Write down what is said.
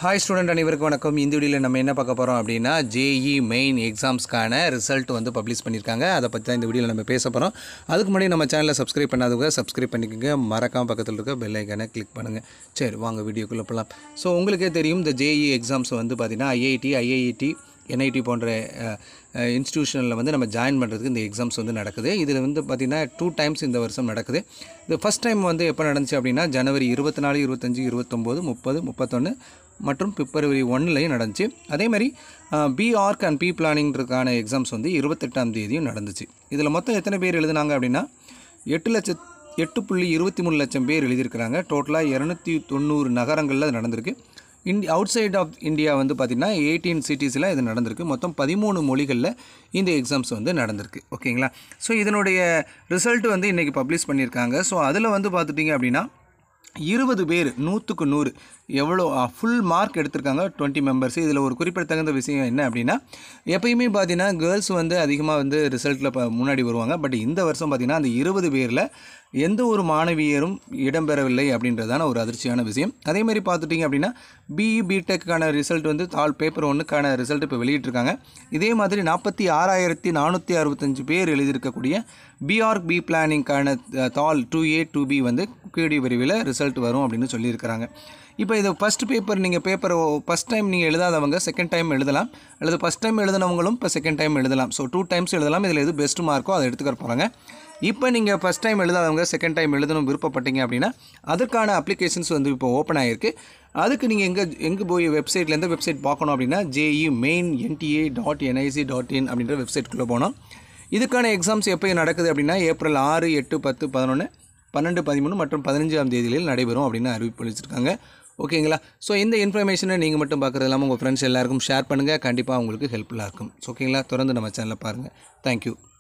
hi student அனைவருக்கும் வணக்கம் இந்த வீடியோவில் நம்ம என்ன பார்க்க போகிறோம் அப்படின்னா ஜேஇ மெயின் எக்ஸாம்ஸ்க்கான ரிசல்ட் வந்து பப்ளிஷ் பண்ணியிருக்காங்க அதை பற்றி தான் இந்த வீடியோவில் நம்ம பேச போகிறோம் அதுக்கு முன்னாடி நம்ம சேனலை சப்ஸ்கிரைப் பண்ணாதவங்க சப்ஸ்கிரைப் பண்ணிக்கோங்க மறக்காம பக்கத்தில் இருக்க பெல் ஐக்கானை கிளிக் பண்ணுங்கள் சரி வாங்க வீடியோக்குள்ளே போகலாம் ஸோ உங்களுக்கே தெரியும் இந்த ஜேஇ எக்ஸாம்ஸ் வந்து பார்த்திங்கன்னா ஐஐடி ஐஐடி என்ஐடி போன்ற இன்ஸ்டியூஷனில் வந்து நம்ம ஜாயின் பண்ணுறதுக்கு இந்த எக்ஸாம்ஸ் வந்து நடக்குது இதில் வந்து பார்த்திங்கன்னா டூ டைம்ஸ் இந்த வருஷம் நடக்குது இது ஃபஸ்ட் டைம் வந்து எப்போ நடந்துச்சு அப்படின்னா ஜனவரி இருபத்தி நாலு இருபத்தஞ்சி இருபத்தொம்போது முப்பது முப்பத்தொன்று மற்றும் பிப்ரவரி ஒன்றுலையும் நடந்துச்சு அதே மாதிரி பி ஆர்க் அண்ட் பி பிளானிங்கிறதுக்கான எக்ஸாம்ஸ் வந்து இருபத்தெட்டாம் தேதியும் நடந்துச்சு இதில் மொத்தம் எத்தனை பேர் எழுதுனாங்க அப்படின்னா எட்டு லட்ச எட்டு புள்ளி இருபத்தி மூணு லட்சம் பேர் எழுதியிருக்கிறாங்க டோட்டலாக இரநூத்தி தொண்ணூறு நகரங்களில் அது நடந்திருக்கு இந்தி அவுட் சைட் ஆஃப் இந்தியா வந்து பார்த்திங்கன்னா எயிட்டீன் சிட்டிஸில் இது நடந்திருக்கு மொத்தம் பதிமூணு மொழிகளில் இந்த எக்ஸாம்ஸ் வந்து நடந்திருக்கு ஓகேங்களா ஸோ இதனுடைய ரிசல்ட் வந்து இன்றைக்கி பப்ளிஷ் பண்ணியிருக்காங்க ஸோ அதில் வந்து பார்த்துட்டிங்க அப்படின்னா இருபது பேர் நூற்றுக்கு நூறு எவ்வளோ ஃபுல் மார்க் எடுத்திருக்காங்க டுவெண்ட்டி மெம்பர்ஸ் இதில் ஒரு குறிப்பிடத்தகுந்த விஷயம் என்ன அப்படின்னா எப்பயுமே பார்த்தீங்கன்னா கேர்ள்ஸ் வந்து அதிகமாக வந்து ரிசல்ட்டில் இப்போ முன்னாடி வருவாங்க பட் இந்த வருஷம் பார்த்திங்கன்னா அந்த இருபது பேரில் எந்த ஒரு மாணவியரும் இடம்பெறவில்லை அப்படின்றதான ஒரு அதிர்ச்சியான விஷயம் அதே மாதிரி பார்த்துட்டிங்க அப்படின்னா பிஇ பிடெக்கான ரிசல்ட் வந்து தாள் பேப்பர் ஒன்றுக்கான ரிசல்ட் இப்போ வெளியிட்டிருக்காங்க இதே மாதிரி நாற்பத்தி ஆறாயிரத்தி நானூற்றி அறுபத்தஞ்சு பேர் எழுதியிருக்கக்கூடிய பிஆர்க் பி பிளானிங்க்கான தாள் டூ ஏ டூ பி வந்து கூடிய விரைவில் ரிசல்ட் வரும் அப்படின்னு சொல்லியிருக்கிறாங்க இப்போ இது ஃபஸ்ட் பேப்பர் நீங்கள் பேப்பரை ஃபஸ்ட் டைம் நீங்கள் எழுதாதவங்க செகண்ட் டைம் எழுதலாம் அல்லது ஃபஸ்ட் டைம் எழுதினவங்களும் இப்போ செகண்ட் டைம் எழுதலாம் ஸோ டூ டைம்ஸ் எழுதலாம் இதில் எது பெஸ்ட் மார்க்கோ அதை எடுத்துக்கிற போகிறாங்க இப்போ நீங்கள் ஃபஸ்ட் டைம் எழுதாதவங்க செகண்ட் டைம் எழுதணும் விருப்பப்பட்டீங்க அப்படின்னா அதற்கான அப்ளிகேஷன்ஸ் வந்து இப்போ ஓப்பன் ஆகிருக்கு அதுக்கு நீங்கள் எங்கே எங்கே போய் வெப்சைட்டில் எந்த வெப்சைட் பார்க்கணும் அப்படின்னா JEE Main NTA dot NIC dot in அப்படின்ற வெப்சைட்குள்ளே போனோம் இதுக்கான எக்ஸாம்ஸ் எப்போ நடக்குது அப்படின்னா ஏப்ரல் ஆறு எட்டு பத்து பதினொன்று பன்னெண்டு பதிமூணு மற்றும் பதினஞ்சாம் தேதிகளில் நடைபெறும் அப்படின்னு அறிவிப்பு அளிச்சிருக்காங்க ஓகேங்களா ஸோ இந்த இன்ஃபர்மேஷனை நீங்கள் மட்டும் பார்க்குறது இல்லாமல் உங்கள் ஃப்ரெண்ட்ஸ் எல்லாருக்கும் ஷேர் பண்ணுங்கள் கண்டிப்பாக உங்களுக்கு ஹெல்ப்ஃபுல்லாக இருக்கும் ஸோ ஓகேங்களா தொடர்ந்து நம்ம சேனலை பாருங்கள் தேங்க்யூ